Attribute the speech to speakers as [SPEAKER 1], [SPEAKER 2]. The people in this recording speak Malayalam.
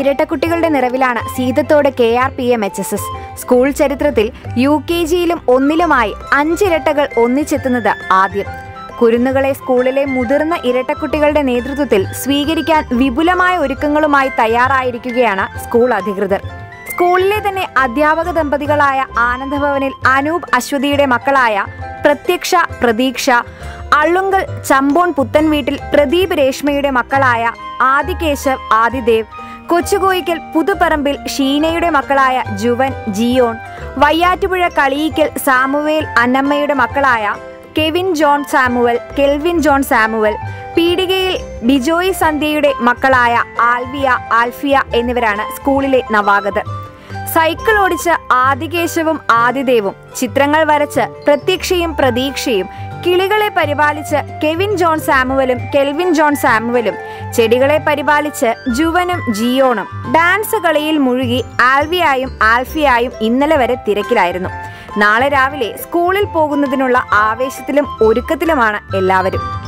[SPEAKER 1] ഇരട്ടക്കുട്ടികളുടെ നിറവിലാണ് Seethathode K R P M H S S school ചരിത്രത്തിൽ യു കെ ജിയിലും ഒന്നിലുമായി അഞ്ചിരട്ടകൾ ഒന്നിച്ചെത്തുന്നത് ആദ്യം കുരുന്നുകളെ സ്കൂളിലെ മുതിർന്ന ഇരട്ടക്കുട്ടികളുടെ നേതൃത്വത്തിൽ സ്വീകരിക്കാൻ വിപുലമായ ഒരുക്കങ്ങളുമായി തയ്യാറായിരിക്കുകയാണ് സ്കൂൾ അധികൃതർ സ്കൂളിലെ തന്നെ അധ്യാപക ദമ്പതികളായ ആനന്ദഭവനിൽ അനൂപ് അശ്വതിയുടെ മക്കളായ പ്രത്യക്ഷ പ്രതീക്ഷ അള്ളുങ്കൽ ചമ്പോൺ പുത്തൻ വീട്ടിൽ പ്രദീപ് രേഷ്മയുടെ മക്കളായ ആദികേശവ് ആദിദേവ് കൊച്ചുകോയിക്കൽ പുതുപ്പറമ്പിൽ ഷീനയുടെ മക്കളായ ജുവൻ ജിയോൺ വയ്യാറ്റുപുഴ കളിയിക്കൽ സാമുവേൽ അന്നമ്മയുടെ മക്കളായ Kevin John Samuel Kelvin John Samuel Peedikayil Bijoy സന്ധ്യയുടെ മക്കളായ ആൽവിയ ആൽഫിയ എന്നിവരാണ് സ്കൂളിലെ നവാഗതർ സൈക്കിൾ ഓടിച്ച് ആദികേശവും ആദിദേവും ചിത്രങ്ങൾ വരച്ച് പ്രത്യക്ഷയും പ്രതീക്ഷയും കിളികളെ പരിപാലിച്ച് കെവിൻ ജോൺ സാമുവലും കെൽവിൻ ജോൺ സാമുവലും ചെടികളെ പരിപാലിച്ച് ജുവനും ജിയോണും ഡാൻസ് കളിയിൽ മുഴുകി ആൽവിയായും ആൽഫിയായും ഇന്നലെ വരെ തിരക്കിലായിരുന്നു നാളെ രാവിലെ സ്കൂളിൽ പോകുന്നതിനുള്ള ആവേശത്തിലും ഒരുക്കത്തിലുമാണ് എല്ലാവരും